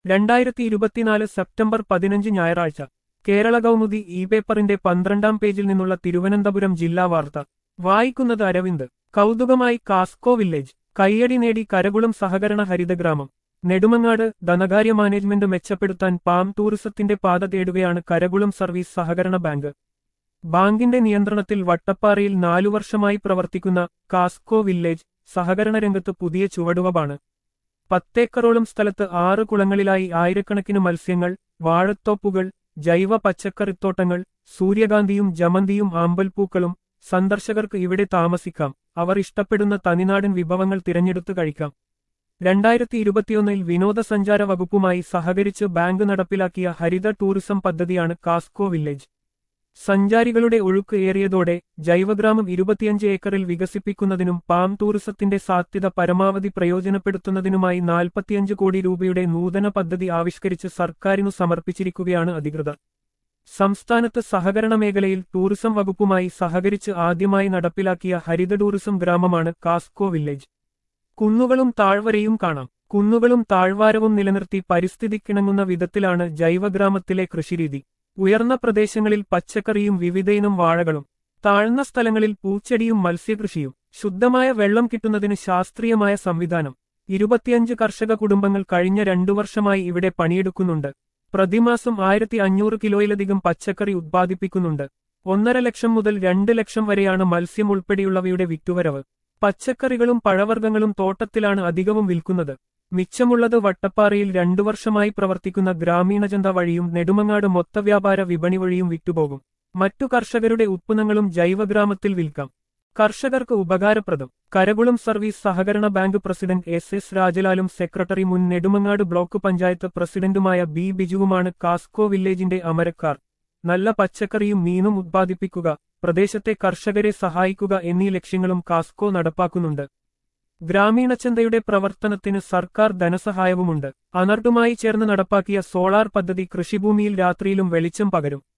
രണ്ടായിരത്തി ഇരുപത്തിനാല് സെപ്റ്റംബർ പതിനഞ്ച് ഞായറാഴ്ച കേരള കൗമുദി ഇ പേപ്പറിന്റെ പന്ത്രണ്ടാം പേജിൽ നിന്നുള്ള തിരുവനന്തപുരം ജില്ലാ വാർത്ത വായിക്കുന്നത് അരവിന്ദ് കൗതുകമായി കാസ്കോ വില്ലേജ് കയ്യടി നേടി കരകുളം സഹകരണ ഹരിതഗ്രാമം നെടുമങ്ങാട് ധനകാര്യ മാനേജ്മെന്റ് മെച്ചപ്പെടുത്താൻ പാം ടൂറിസത്തിന്റെ പാത തേടുകയാണ് കരകുളം സർവീസ് സഹകരണ ബാങ്ക് ബാങ്കിന്റെ നിയന്ത്രണത്തിൽ വട്ടപ്പാറയിൽ നാലു വർഷമായി പ്രവർത്തിക്കുന്ന കാസ്കോ വില്ലേജ് സഹകരണ രംഗത്ത് പുതിയ ചുവടുവപ്പാണ് പത്തേക്കറോളം സ്ഥലത്ത് ആറ് കുളങ്ങളിലായി ആയിരക്കണക്കിന് മത്സ്യങ്ങൾ വാഴത്തോപ്പുകൾ ജൈവ പച്ചക്കറിത്തോട്ടങ്ങൾ സൂര്യകാന്തിയും ജമന്തിയും ആമ്പൽപ്പൂക്കളും സന്ദർശകർക്ക് ഇവിടെ താമസിക്കാം അവർ ഇഷ്ടപ്പെടുന്ന തനിനാടൻ വിഭവങ്ങൾ തിരഞ്ഞെടുത്തു കഴിക്കാം രണ്ടായിരത്തി ഇരുപത്തിയൊന്നിൽ വിനോദസഞ്ചാര വകുപ്പുമായി സഹകരിച്ച് ബാങ്ക് നടപ്പിലാക്കിയ ഹരിത ടൂറിസം പദ്ധതിയാണ് കാസ്കോ വില്ലേജ് സഞ്ചാരികളുടെ ഒഴുക്ക് ഏറിയതോടെ ജൈവഗ്രാമം ഇരുപത്തിയഞ്ച് ഏക്കറിൽ വികസിപ്പിക്കുന്നതിനും പാം ടൂറിസത്തിന്റെ സാധ്യത പരമാവധി പ്രയോജനപ്പെടുത്തുന്നതിനുമായി നാൽപ്പത്തിയഞ്ച് കോടി രൂപയുടെ നൂതന പദ്ധതി ആവിഷ്കരിച്ച് സർക്കാരിനു സമർപ്പിച്ചിരിക്കുകയാണ് അധികൃതർ സംസ്ഥാനത്ത് സഹകരണ മേഖലയിൽ ടൂറിസം വകുപ്പുമായി സഹകരിച്ച് ആദ്യമായി നടപ്പിലാക്കിയ ഹരിത ടൂറിസം ഗ്രാമമാണ് കാസ്കോ വില്ലേജ് കുന്നുകളും താഴ്വരയും കാണാം കുന്നുകളും താഴ്വാരവും നിലനിർത്തി പരിസ്ഥിതിക്കിണങ്ങുന്ന വിധത്തിലാണ് ജൈവഗ്രാമത്തിലെ കൃഷിരീതി ഉയർന്ന പ്രദേശങ്ങളിൽ പച്ചക്കറിയും വിവിധയിനം വാഴകളും താഴ്ന്ന സ്ഥലങ്ങളിൽ പൂച്ചെടിയും മത്സ്യകൃഷിയും ശുദ്ധമായ വെള്ളം കിട്ടുന്നതിന് ശാസ്ത്രീയമായ സംവിധാനം ഇരുപത്തിയഞ്ച് കർഷക കുടുംബങ്ങൾ കഴിഞ്ഞ രണ്ടു വർഷമായി ഇവിടെ പണിയെടുക്കുന്നുണ്ട് പ്രതിമാസം ആയിരത്തി അഞ്ഞൂറ് കിലോയിലധികം പച്ചക്കറി ഉത്പാദിപ്പിക്കുന്നുണ്ട് ഒന്നര ലക്ഷം മുതൽ രണ്ട് ലക്ഷം വരെയാണ് മത്സ്യം ഉൾപ്പെടെയുള്ളവയുടെ വിറ്റുവരവ് പച്ചക്കറികളും പഴവർഗ്ഗങ്ങളും തോട്ടത്തിലാണ് അധികവും വിൽക്കുന്നത് മിച്ചമുള്ളത് വട്ടപ്പാറയിൽ രണ്ടു വർഷമായി പ്രവർത്തിക്കുന്ന ഗ്രാമീണജന്ത വഴിയും നെടുമങ്ങാട് മൊത്തവ്യാപാര വിപണി വഴിയും വിറ്റുപോകും മറ്റു കർഷകരുടെ ഉത്പന്നങ്ങളും ജൈവഗ്രാമത്തിൽ വിൽക്കാം കർഷകർക്ക് ഉപകാരപ്രദം കരകുളം സർവീസ് സഹകരണ ബാങ്ക് പ്രസിഡന്റ് എസ് എസ് രാജലാലും സെക്രട്ടറി മുൻ നെടുമങ്ങാട് ബ്ലോക്ക് പഞ്ചായത്ത് പ്രസിഡന്റുമായ ബി ബിജുവുമാണ് കാസ്കോ വില്ലേജിന്റെ അമരക്കാർ നല്ല പച്ചക്കറിയും മീനും ഉത്പാദിപ്പിക്കുക പ്രദേശത്തെ കർഷകരെ സഹായിക്കുക എന്നീ ലക്ഷ്യങ്ങളും കാസ്കോ നടപ്പാക്കുന്നുണ്ട് ഗ്രാമീണചന്തയുടെ പ്രവർത്തനത്തിന് സർക്കാർ ധനസഹായവുമുണ്ട് അനർട്ടുമായി ചേർന്ന് നടപ്പാക്കിയ സോളാർ പദ്ധതി കൃഷിഭൂമിയിൽ രാത്രിയിലും വെളിച്ചം പകരും